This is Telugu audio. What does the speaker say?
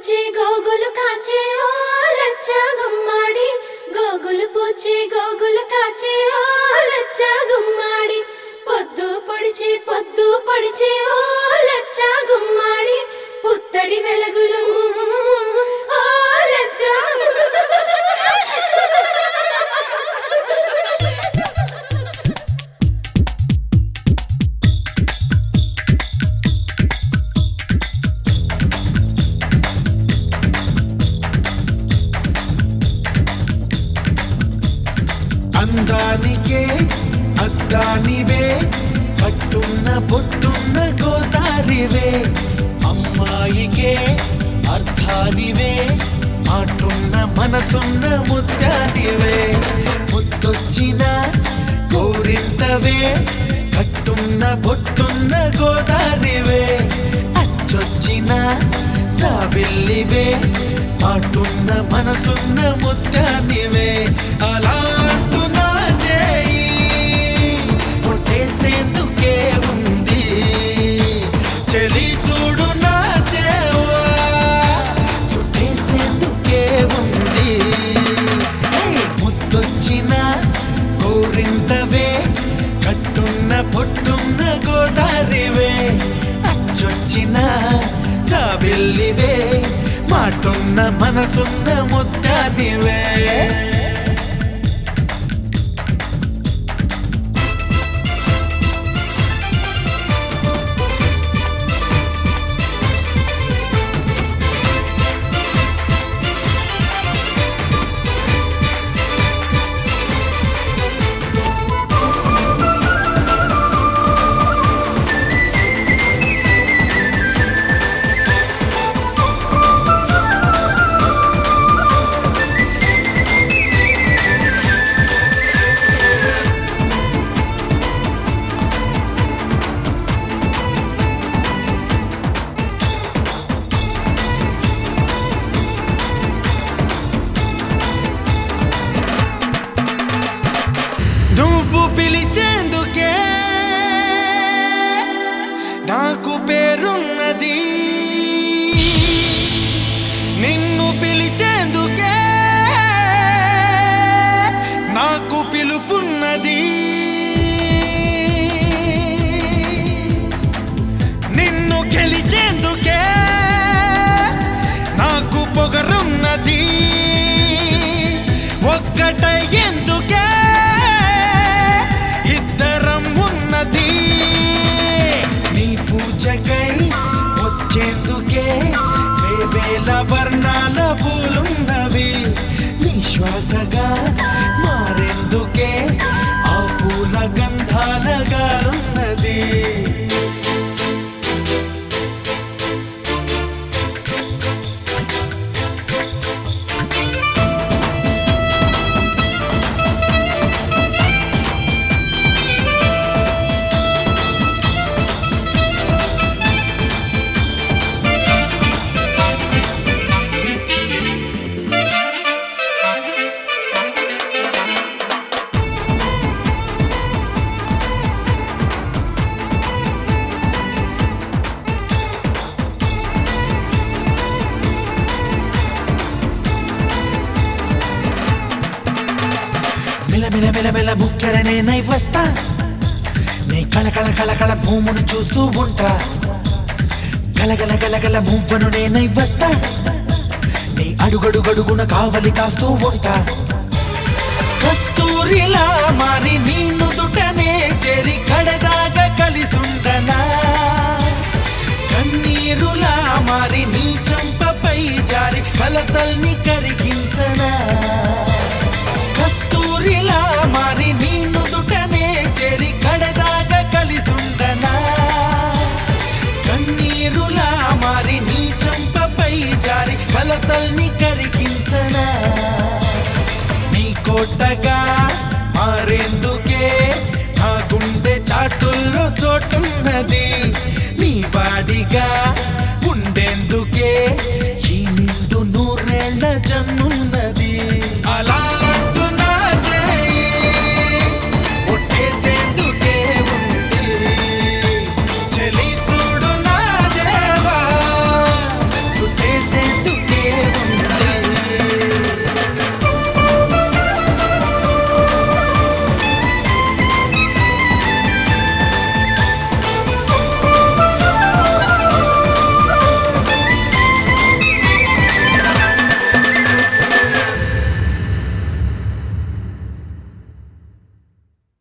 పూచి గోగులు కాచే ఓ లచ్చ గుమ్మాడి గోగులు పూచి గోగులు కాచే ఓ లచ్చ గుమ్మాడి పొద్దు పొడిచి పొద్దు పొడిచి ఓ లచ్చ గుమ్మాడి పుత్తడి వెలుగులు ఓ లచ్చ అందానికే అద్దానివే కట్టున్న బొట్టున్న గోదారివే అమ్మాయికే అర్థానివే మాటున్న మనసున్న ముత్యానివే ముత్తొచ్చిన గోరింటవే కట్టున్న బొట్టున్న గోదారివే అచ్చొచ్చిన చావెల్లివే మాటున్న మనసున్న ముత్యానివే అలా అంటూ నా చేయి కొట్టేసేందుకే ఉంది చెలి చూడు నా చేవా చుట్టేసేందుకే ఉంది ఏయ్, ముద్దొచ్చిన గోరింటవే కట్టున్న పొట్టున్న గోదారివే అచ్చొచ్చిన చావెల్లివే మాటున్న మనసున్న ముత్యానివే నువ్వు పిలిచేందుకే నాకు పేరున్నది నిన్ను పిలిచేందుకే నాకు పిలుపున్నది నిన్ను గెలిచేందుకే నాకు పొగరున్నది ఒక్కటై ఎందుకే ఇద్దరం ఉన్నది నీ పూజకై వచ్చేందుకే వేవేల వర్ణాల పూలున్నవి నీ శ్వాసగా మారేందుకే ఆ పూల గంధాల గాలున్నది మిలమిల మిలమిల ముక్కెరనే నై వస్తా నీ కళకళ కళకళ భూమును చూస్తూ ఉంటా గలగల గలగల మువ్వను నేనై వస్తా నీ అడుగడుగడుగున కావలి కాస్తూ ఉంటా కస్తూరిలా మారి నీ నుదుటనే చెరి కడదాగా కలిసుండనా కన్నీరులా మారి నీ చంపపై జారి కలతల్ని కరిగించనా కస్తూరిలా మారి నీ నుదుటనే చెరి కడదాగా కలిసుండనా కన్నీరులా మారి నీ చంపపై జారి కలతల్ని కరిగించనా నీ కోటగా మారేందుకే నా గుండె చాటుల్లో చోటున్నది నీ వాడిగా